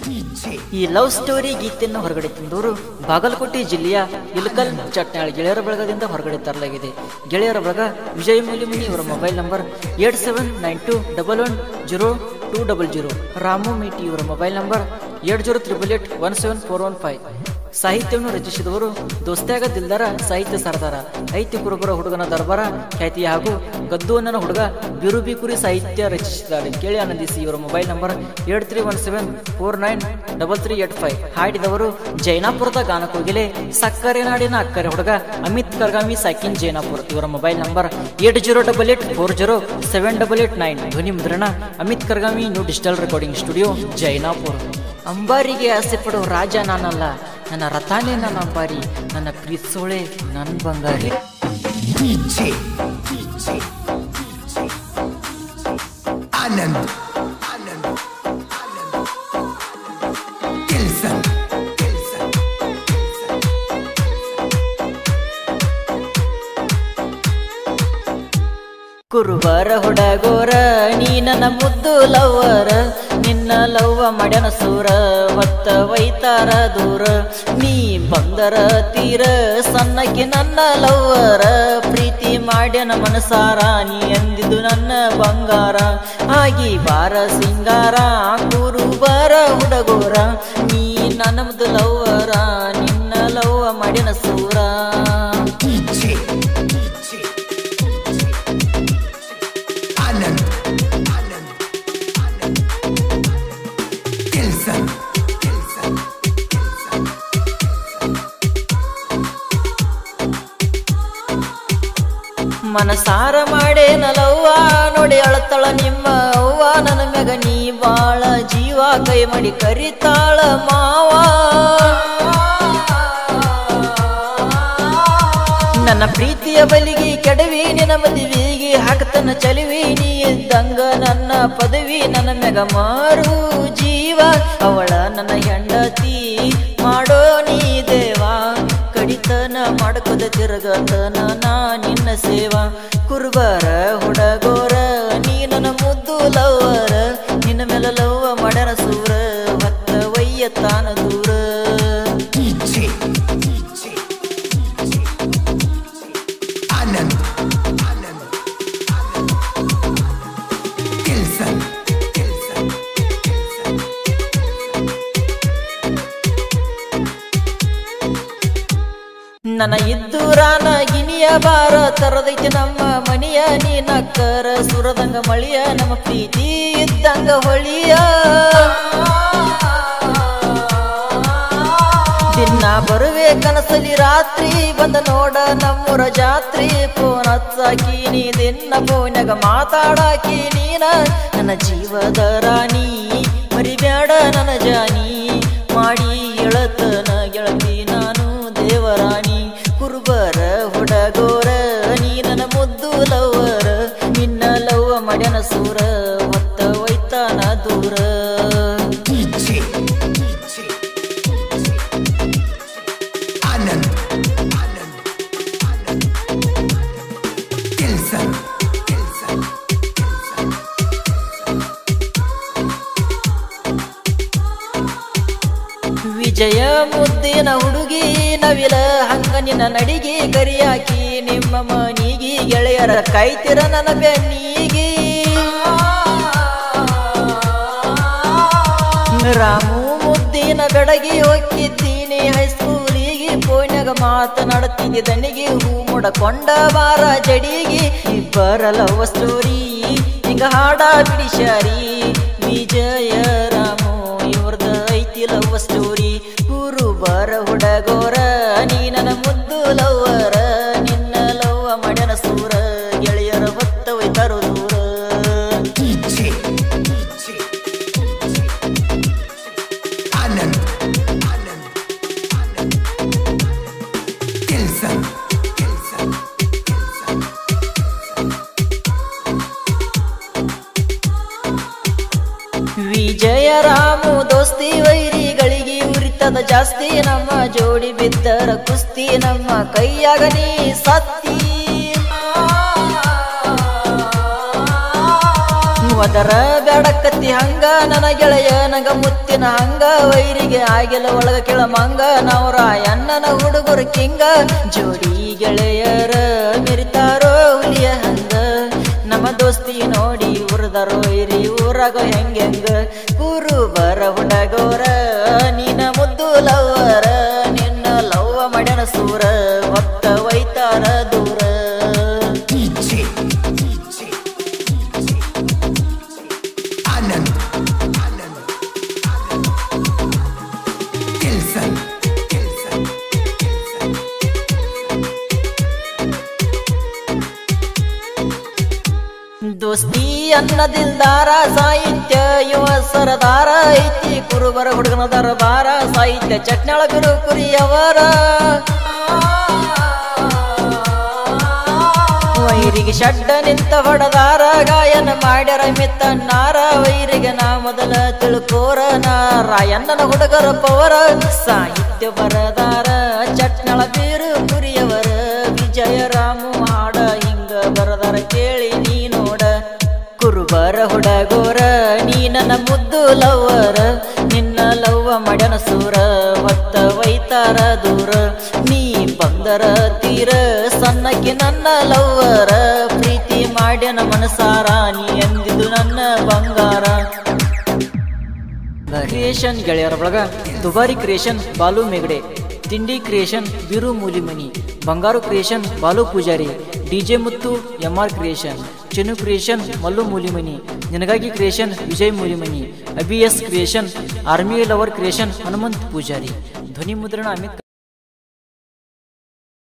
ಈ love story ಗೀತೆಯನ್ನು ಹೊರಗಡೆ ತಂದವರು ಬಾಗಲಕೋಟೆ ಜಿಲ್ಲೆಯ ಇಲಕಲ್ ಚಟ್ನಾಳ್ ಗೆಳೆಯರ ಬಳಗದಿಂದ ಹೊರಗಡೆ ತರಲಾಗಿದೆ ಗೆಳೆಯರ ಬಳಗ ವಿಜಯ್ ಮೂಲಿಮುನಿ ಇವರ mobile number eight seven nine two double one zero two double zero Ramu Meti ಇವರ mobile number eight zero triple eight one seven four one five ಸಾಹಿತ್ಯವನ್ನು ರಚಿಸಿದವರು ದೋಸ್ತ್ಯಾಗ ದಿಲ್ದಾರ ಸಾಹಿತ್ಯ ಸರ್ದಾರ ಐತಿ ಕುರುಬರ ಹುಡುಗನ ದರ್ಬಾರ ಖ್ಯಾತಿ ಹಾಗೂ ಗದ್ದು ಹುಡುಗ ಬಿರುಬಿ ಕುರಿ ಸಾಹಿತ್ಯ ರಚಿಸಿದ್ದಾರೆ ಕೇಳಿ ಆನಂದಿಸಿ ಇವರ mobile number eight three one seven four nine double three eight five ಹಾಡಿದವರು ಜೈನಾಪುರದ ಗಾನಕೋಗಿಲೆ ಸಕ್ಕರೆ ನಾಡಿನ ಅಕ್ಕರೆ ಹುಡುಗ ಅಮಿತ್ ಕರ್ಗಾಮಿ ಸಾಕಿನ್ ಜೈನಾಪುರ ಇವರ mobile number eight zero double eight four zero seven double eight nine ಧ್ವನಿ ಮುದ್ರಣ Amit Kargami new digital recording studio Jainapur ಅಂಬಾರಿಗೆ ಆಸೆ ಪಡೋ ರಾಜ ನಾನಲ್ಲ ನನ್ನ ರಥಾನೇ ನನ್ನ ಅಂಬಾರಿ ನನ್ನ ಪ್ರೀತಿಸೋಳೆ ನನ್ನ ಬಂಗಾರಿ DJ Anand Anand Anand Dilson Dilson ಕುರುಬರ ಹುಡಗೋರ ನೀ ನನ್ನ ಮುದ್ದು ಲವ್ವರ ನಿನ್ನ ಲವ್ವ ಮಡ್ಯನ ಸೂರ ಹೊತ್ತ ವೈತಾರ ದೂರ ನೀ ಬಂದರ ತೀರ ಸಣ್ಣಕ್ಕೆ ನನ್ನ ಲವ್ವರ ಪ್ರೀತಿ ಮಾಡ್ಯನ ಮನಸಾರ ನೀ ಎಂದಿದ್ದು ನನ್ನ ಬಂಗಾರ ಆಗಿ ಬಾರ ಸಿಂಗಾರ ಕುರುಬರ ಹುಡಗೋರ ನೀ ನನ್ನ ಮುದ್ದು ಲವ್ವರ ನಿನ್ನ ಲವ್ವ ಮಡ್ಯನ ಸೂರ DJ DJ Anand Anand Anand Dilson Dilson Dilson ಮನಸಾರ ಮಾಡೇ ನಲವ್ವ ನೋಡಿ ಅಳತಳ ನಿಮ್ಮ ಅವ್ವ ನನ್ನ ಮ್ಯಾಗ ನೀ ಬಾಳ ಜೀವ ಕೈ ಮಾಡಿ ಕರಿತಾಳ ಮಾವ ನನ್ನ ಪ್ರೀತಿಯ ಬಲಿಗೆ ಕೆಡವಿ ನಿನ್ನ ಮದುವೆಗೆ ಹಾಕ್ತನ ಚಲಿವಿ ನೀ ಇದ್ದಂಗ ನನ್ನ ಪದವಿ ನನ್ನ ಮ್ಯಾಗ ಮಾರು ಜೀವ ಅವಳ ನನ್ನ ಹೆಂಡತಿ ಮಾಡೋ ನೀ ದೇವಾ ಕಡಿತನ ಮಾಡ್ಕೋದ ತಿರುಗತನ ನಾ ನಿನ್ನ ಸೇವಾ ಕುರುಬರ ಹುಡಗೋರ ನೀ ನನ್ನ ಮುದ್ದು ಲವರ ನಿನ್ನ ಮೇಲೆ ಲವ್ವ ಮಡನ ಸೂರ ಹೊತ್ತ ವಯ್ಯತ್ತಾನ ದೂರ DJ DJ Anand Anand Anand Dilson Dilson Dilson ನನ್ನ ಇದ್ದೂರಾನ ಗಿನಿಯ ಬಾರ ತರದೈತಿ ನಮ್ಮ ಮನಿಯ ನೀ ನಕ್ಕರ ಸುರದಂಗ ಮಳಿಯ ನಮ್ಮ ಪ್ರೀತಿ ಇದ್ದಂಗ ಹೊಳಿಯ ದಿನ ಬರುವೆ ಕನಸಲಿ ರಾತ್ರಿ ಬಂದ ನೋಡ ನಮ್ಮೂರ ಜಾತ್ರಿ ಫೋನ್ ಹಚ್ಚಾಕಿ ನೀ ದಿನ ಫೋನ್ಯಾಗ ಮಾತಾಡಾಕಿ ನೀನ ನನ್ನ ಜೀವದ ರಾಣಿ ಮರಿಬ್ಯಾಡ ನನ್ನ ಜಾನಿ ಮಾಡಿ ಎಳತನ ಗೆಳತಿ ನಾನು ದೇವರಾಣಿ ಕುರುಬರ ಹುಡಗೋರ ನೀ ನನ್ನ ಮುದ್ದು ಲವರ ನಿನ್ನ ಲವ್ವ ಮಡ್ಯನ ಸೂರ ಹೊತ್ತ ಒಯ್ತಾನ ದೂರ DJ DJ Anand Anand Anand Dilson Dilson Dilson ವಿಜಯ ಮುದ್ದಿನ ಹುಡುಗಿ ನವಿಲ ಹಂಗ ನಿನ್ನ ನಡಿಗೆ ಕರಿಯಾಕಿ ನಿಮ್ಮ ಮನಿಗಿ ಗೆಳೆಯರ ಕಾಯ್ತಿರ ನನ್ನ ಬೆನ್ನಿಗಿ ರಾಮು ಮುದ್ದಿನ ಬೆಡಗಿ ಹೋಗಿದ್ದೀನಿ ಹೈಸ್ಕೂಲಿಗೆ ಫೋನ್ಯಾಗ ಮಾತನಾಡುತ್ತಿದ್ದೆ ದನಿಗೆ ಹೂ ಮುಡಕೊಂಡ ಬಾರ ಜಡಿಗೆ ಇಬ್ಬರ ಲವ್ ಸ್ಟೋರಿ ಹಿಂಗ ಹಾಡ ಬಿಡಿಸ್ಯಾರಿ ವಿಜಯ ರಾಮು ಇವ್ರದ ಐತಿ ಲವ್ ಸ್ಟೋರಿ ಕುರುಬರ ಹುಡಗೋರ ನೀ ನನ್ನ ಮುದ್ದು ಲವ್ವರ ನಿನ್ನ ಲವ್ವ ಮಡನ ಸೂರ ಗೆಳೆಯರ ಹೊತ್ತ ಒಯ್ತಾರೋ ದೂರ DJ DJ Anand Anand Anand Dilson Dilson Dilson ವಿಜಯ ರಾಮು ದೋಸ್ತಿ ವೈರಿಗಳಿಗೆ ಉರಿತದ ಜಾಸ್ತಿ ನಮ್ಮ ಜೋಡಿ ಬಿದ್ದರ ಕುಸ್ತಿ ನಮ್ಮ ಕೈಯಾಗ ನೀ ಸತ್ತಿ ಒದರ ಬ್ಯಾಡಕತ್ತಿ ಹಂಗ ನನ್ನ ಗೆಳೆಯನಗ ಮುತ್ತಿನ ಹಂಗ ವೈರಿಗೆ ಆಗಿಲ್ಲ ಒಳಗ ಕೆಳ ಮಂಗ ನಾವು ರಾಯಣ್ಣನ ಹುಡುಗರು ಕಿಂಗ ಜೋಡಿ ಗೆಳೆಯರ ಮೆರಿತಾರೋ ಹುಲಿಯ ಹಂಗ ನಮ್ಮ ದೋಸ್ತಿ ನೋಡಿ ಉರ್ದಾರೋ ಇರಿ ಊರಾಗ ಹೆಂಗೆಂಗ ಕುರು ಬರ ಹುಡಗೋರ ನೀನ ಮುದ್ದು ಲವ್ವರ ನಿನ್ನ ಲವ್ವ ಮಾಡ್ಯನ ಸೂರ ಹೊತ್ತ ಒಯ್ತಾರ ದೂರ DJ, DJ, Anand, Anand, Kelson, Kelson, Kelson. ದೋಸ್ತಿ ಅನ್ನದಿಲ್ದಾರ ಸಾಹಿತ್ಯ ಯುವ ಸರದಾರ ಐತಿ ಕುರುಬರ ಹುಡುಗನ ದರಬಾರ ಸಾಹಿತ್ಯ ಚಟ್ನಾಳ ಗುರು ಕುರಿಯವರ ವೈರಿಗೆ ಶಡ್ಡ ನಿಂತ ಹೊಡದಾರ ಗಾಯನ ಮಾಡ್ಯಾರ ಮಿತ್ತನ್ನಾರ ವೈರಿಗೆ ನಾ ಮೊದಲ ತಿಳ್ಕೋರ ನಾ ರಾಯಣ್ಣನ ಹುಡುಗರ ಪವರ ಸಾಹಿತ್ಯ ಬರದಾರ ಚಟ್ನಳ ಬೀರು ಕುರಿಯವರ ವಿಜಯರಾಮು ಹಾಡ ಹಿಂಗ ಬರದಾರ ಕೇಳಿ ನೀ ನೋಡ ಕುರುಬರ ಹುಡಗೋರ ನೀ ನನ್ನ ಮುದ್ದು ಲವ್ವರ ನಿನ್ನ ಲವ್ವ ಮಡನ ಸೂರ ಹೊತ್ತ ವೈತಾರ ದೂರ ನೀ ಬಂದರ ತೀರ ಸಣ್ಣಕ್ಕೆ ನನ್ನ ಲವ್ವರ ಪ್ರೀತಿ ಮಾಡ್ಯನ ಮನಸಾರ ನೀ ಎಂದಿದು ನನ್ನ ಬಂಗಾರ ಕ್ರಿಯೇಷನ್ ಗೆಳೆಯರ ಬಳಗ ದುಬಾರಿ ಕ್ರಿಯೇಷನ್ ಬಾಲು ಮೇಗಡೆ ತಿಂಡಿ creation Biru Mulimani Bangaru creation Balu Pujari DJ Muttu M R creation Chinnu creation Mallu Mulimani ನಿನಗಾಗಿ creation Vijay Mulimani ABS creation army lover creation Hanumanth Pujari ಧ್ವನಿ ಮುದ್ರಣ ಅಮಿತ್